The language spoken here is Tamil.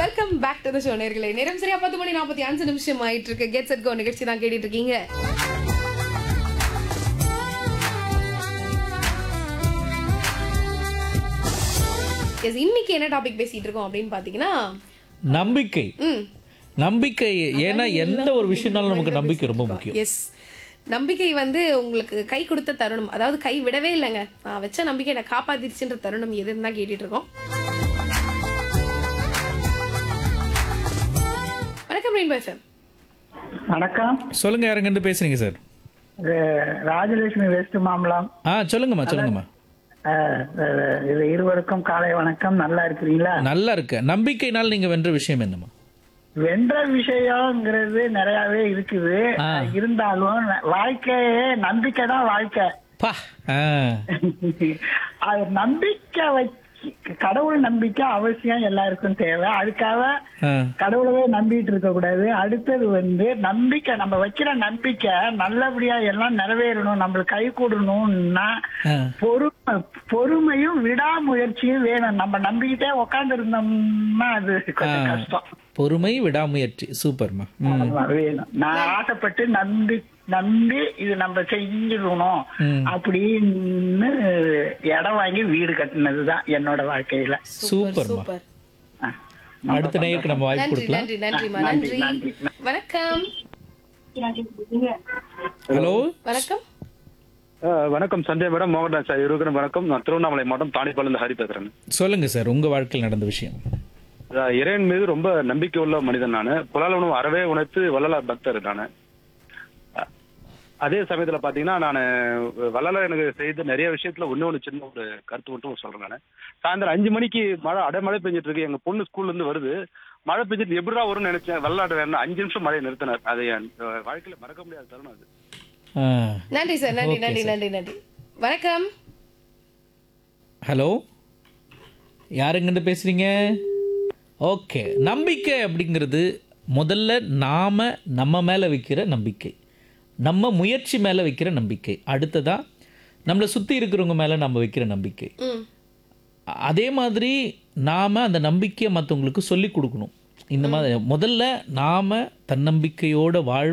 Welcome back to the show நேர்களே நேரம் சரியா பத்து மணி நாற்பத்தி அஞ்சு நிமிஷம் ஆயிட்டு இருக்கு கெட் செட் கோ நிகழ்ச்சி தான் கேட்டுட்டு இருக்கீங்க Yes, இன்னைக்கு என்ன டாபிக் பேசிட்டு இருக்கோம் அப்படின்னு பாத்தீங்கன்னா நம்பிக்கை ம் நம்பிக்கை ஏன்னா எந்த ஒரு விஷயம்னாலும் நமக்கு நம்பிக்கை ரொம்ப முக்கியம் எஸ் நம்பிக்கை வந்து உங்களுக்கு கை கொடுத்த தருணம் அதாவது கை விடவே இல்லைங்க நான் வச்ச நம்பிக்கை என்னை காப்பாத்திருச்சுன்ற தருணம் எதுன்னு தான் கேட்டுட்டு இருக்கோம் வணக்கம் ரெயின்போ எஃப்எம் வணக்கம் சொல்லுங்க யாருங்க இருந்து பேசுறீங்க சார் இது ராஜலட்சுமி வெஸ்ட் மாம்பலம் ஆ சொல்லுங்கம்மா சொல்லுங்கம்மா அஹ், அஹ், இது இருவருக்கும் காலை வணக்கம் நல்லா இருக்கிறீங்களா நல்லா இருக்கு நம்பிக்கைனால் நீங்க வென்ற விஷயம் என்னம்மா வென்ற விஷயம்ங்கிறது நிறையவே இருக்குது ஆ. இருந்தாலும் ந- வாழ்க்கையே நம்பிக்கை தான் வாழ்க்கை பா ஆ அது நம்பிக்கை வச்சு கடவுள் நம்பிக்கை அவசியம் எல்லாருக்கும் தேவை அதுக்காக ஆ. கடவுளவே நம்பிட்டு இருக்க கூடாது அடுத்தது வந்து நம்பிக்கை நம்ம வைக்கிற நம்பிக்கை நல்லபடியா எல்லாம் நிறைவேறணும் நம்மளுக்கு கை கூடணும்னா ஆ. பொறுமை பொறுமையும் விடாமுயற்சியும் வேணும் நம்ம நம்பிக்கிட்டே உட்கார்ந்து இருந்தோம்னா அது கொஞ்சம் ஆ. கஷ்டம் பொறுமை விடாமுயற்சி சூப்பர்மா ம் ஆமா, வேணும் நான் ஆசைப்பட்டு நம்பி நம்பி இது நம்ம செஞ்சிடணும் ம். அப்படின்னு இடம் வாங்கி வீடு கட்டினதுதான் என்னோட வாழ்க்கையில சூப்பர்மா சூப்பர் ஆ. அடுத்த நேயருக்கு நம்ம வாய்ப்பு நன்றி கொடுக்கலாம் நன்றி நன்றிமா நன்றி, நன்றி நன்றி. வணக்கம் ஹலோ வணக்கம் ஆ, வணக்கம் சஞ்சய் மேடம் மோகன்ராஜ் சார் இருவருக்கும் வணக்கம் நான் திருவண்ணாமலை மாவட்டம் தாணிப்பாலேருந்து ஹரி பேசுறேன் சொல்லுங்க சார் உங்க வாழ்க்கையில் நடந்த விஷயம் ஆ, இறைவன் மீது ரொம்ப நம்பிக்கை உள்ள மனிதன் நான் புலால் உணவு அறவே உணர்த்து வள்ளலார் பக்தர் நான் அதே சமயத்துல பாத்தீங்கன்னா நான் வள்ளலார் எனக்கு செய்த நிறைய விஷயத்துல ஒண்ணு ஒண்ணு சின்ன ஒரு கருத்து மட்டும் சொல்றேன் நான் சாயந்தரம் அஞ்சு மணிக்கு மழை அடைமழை பெஞ்சிட்டு இருக்கு எங்க பொண்ணு ஸ்கூல்ல இருந்து வருது மழை பெஞ்சிட்டு எப்படிடா வரும்னு நினைச்சேன் வள்ளலார் வேணும் அஞ்சு நிமிஷம் மழையை நிறுத்தினார் அது என் அஹ், வாழ்க்கையில மறக்க முடியாத தருணம் அது ஆ. நன்றி சார் நன்றி Okay, நன்றி sir. நன்றி நன்றி வணக்கம் ஹலோ யாருங்கிட்ட பேசுறீங்க ஓகே நம்பிக்கை அப்படிங்கிறது முதல்ல நாம நம்ம மேல வைக்கிற நம்பிக்கை நம்ம முயற்சி மேல வைக்கிற நம்பிக்கை அடுத்ததா நம்மளை சுத்தி இருக்கிறவங்க மேல நம்ம வைக்கிற நம்பிக்கை ம் அதே மாதிரி நாம அந்த நம்பிக்கையை மற்றவங்களுக்கு சொல்லி கொடுக்கணும் இந்த மாதிரி முதல்ல நாம தன்னம்பிக்கையோட வாழ்